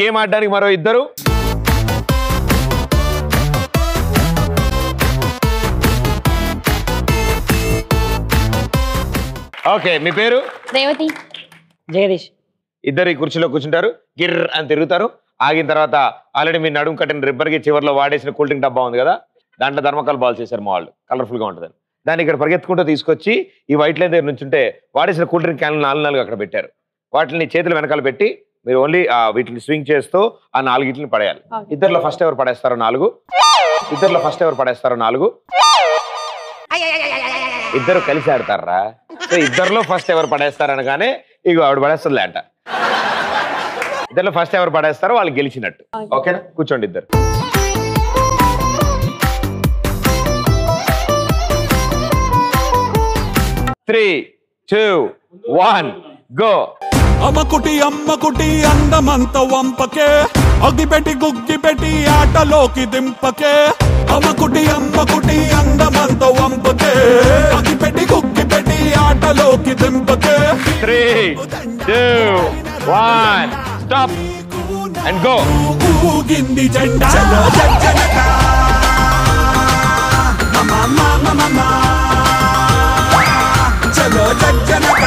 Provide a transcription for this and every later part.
Game ఆడడానికి మరో ఇద్దరు ఓకే మీ పేరు రేవతి జగదీష్ ఇద్దరు ఈ కుర్చీలో కూర్చుంటారు గిర్ అని తిరుగుతారు ఆగిన తర్వాత ఆల్రెడీ మీ నడుము కట్టిన రిబ్బర్కి చివరిలో వాడేసిన కూల్ డ్రింక్ డబ్బా ఉంది కదా దాంట్లో ధర్మకాల్ బాల్ చేశారు మా వాళ్ళు కలర్ఫుల్ గా ఉంటుందని దాన్ని ఇక్కడ పరిగెత్తుకుంటూ తీసుకొచ్చి ఈ వైట్ లైన్ దగ్గర నుంచుంటే వాడేసిన కూల్ డ్రింక్ క్యాన్ నాలుగు నాలుగు అక్కడ పెట్టారు వాటిని చేతుల వెనకాల పెట్టి మీరు ఓన్లీ వీటిని స్వింగ్ చేస్తూ ఆ నాలుగిటిని పడేయాలి Okay. ఇద్దరిలో ఫస్ట్ ఎవరు పడేస్తారో నాలుగు ఇద్దరిలో ఫస్ట్ ఎవరు పడేస్తారో నాలుగు ఇద్దరు కలిసి ఆడతారా సో ఇద్దరిలో ఫస్ట్ ఎవరు పడేస్తారు అనగానే ఇక ఆవిడ పడేస్తుంది అంట ఇద్దరిలో ఫస్ట్ ఎవరు పడేస్తారో వాళ్ళు గెలిచినట్టు ఓకేనా కూర్చోండి ఇద్దరు త్రీ టూ వన్ గో అమ్మకుటి అమ్మకుటి అందమంత వంపకే అగిపెట్టి గుగ్గిపెట్టి ఆటలోకి దింపకే అమ్మకుటి అమ్మకుటి అందమంత వంపకే అగిపెట్టి గుగ్గిపెట్టి ఆటలోకి దింపకే three two one stop and go ఊగింది జెండా చలో జనక చలో జనక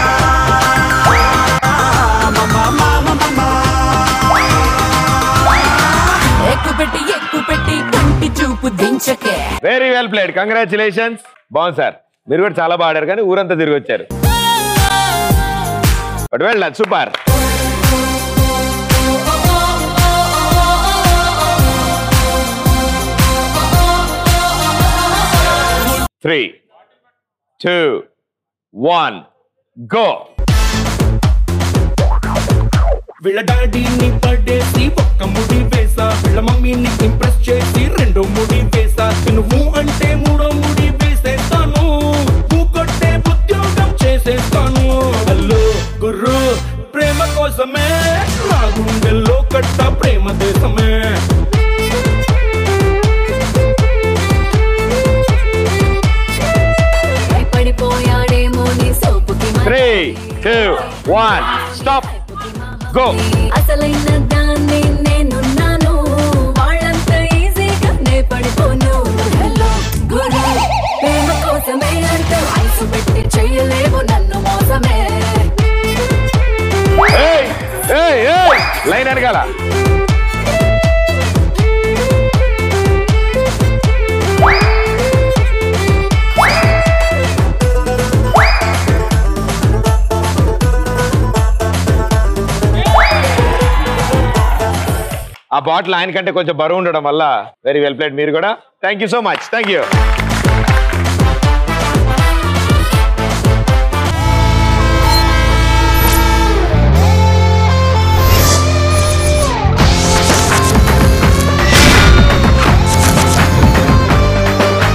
ఎక్కుపెట్టి ఎక్కుపెట్టి కంటి చూపు దించకే వెరీ వెల్ ప్లేడ్ కంగ్రాచులేషన్స్ బాగుంది సార్ మీరు కూడా చాలా బాగా ఆడారు కానీ ఊరంతా తిరిగి వచ్చారు but well super three two one go వీళ్ళ డాడీని పడేసి ఒక్క ముడి వేసా వీళ్ళ మమ్మీని ఇంప్రెస్ చేసి రెండో ముడి వేసా నువ్వు అంటే మూడో ముడి వేసేస్తాను నువ్వు కొట్టే ఉద్యోగం చేసేస్తాను హలో గుర్రు ప్రేమ కోసమే నా గుండెల్లో కట్ట ప్రేమ దేశమే భయపడిపోయాడేమో నీ సోపుకి మరి. Three two one stop go అసలైన దాన్ని నేనున్నాను వాళ్ళంత ఈజీగా నే పడిపోను హలో గురు ప్రేమ కోసమే అంటూ ఐసు పెట్టి చెయ్యలేవు నన్ను మోసమే ఏయ్ ఏయ్ ఏయ్ లైన్ వెనకాల ఆ బాటిల్ ఆయన కంటే కొంచెం బరువు ఉండడం వల్ల వెరీ వెల్ ప్లేట్ మీరు కూడా thank you so much thank you